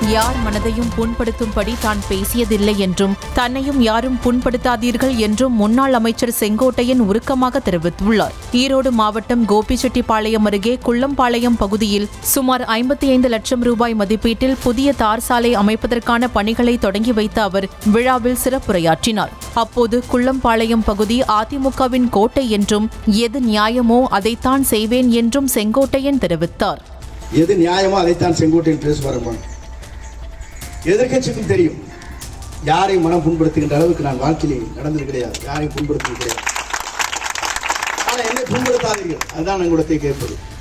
யார் மனதையும் புண்படுத்தும்படி தான் பேசியதில்லை என்றும் தன்னையும் யாரும் புண்படுத்தாதீர்கள் என்றும் முன்னாள் அமைச்சர் செங்கோட்டையன் உருக்கமாக தெரிவித்துள்ளார் ஈரோடு மாவட்டம் கோபிச்செட்டிப்பாளையம் அருகே குள்ளம்பாளையம் பகுதியில் சுமார் ஐம்பத்தி ஐந்து லட்சம் ரூபாய் மதிப்பீட்டில் புதிய தார் சாலை அமைப்பதற்கான பணிகளை தொடங்கி வைத்த அவர் விழாவில் சிறப்புரையாற்றினார் அப்போது குள்ளம்பாளையம் பகுதி அதிமுகவின் கோட்டை என்றும் எது நியாயமோ அதைத்தான் செய்வேன் என்றும் செங்கோட்டையன் தெரிவித்தார் எது நியாயமோ அதைத்தான் செங்கோட்டையன் பேசுவார் எதிர்க்கட்சிக்கும் தெரியும் யாரையும் மனம் புண்படுத்துகின்ற அளவுக்கு நான் வாழ்க்கையில் நடந்தது கிடையாது யாரையும் புண்படுத்துவது கிடையாது ஆனால் என்னை புண்படுத்தாதீர்கள் அதுதான் எங்களிடத்தை கேட்பது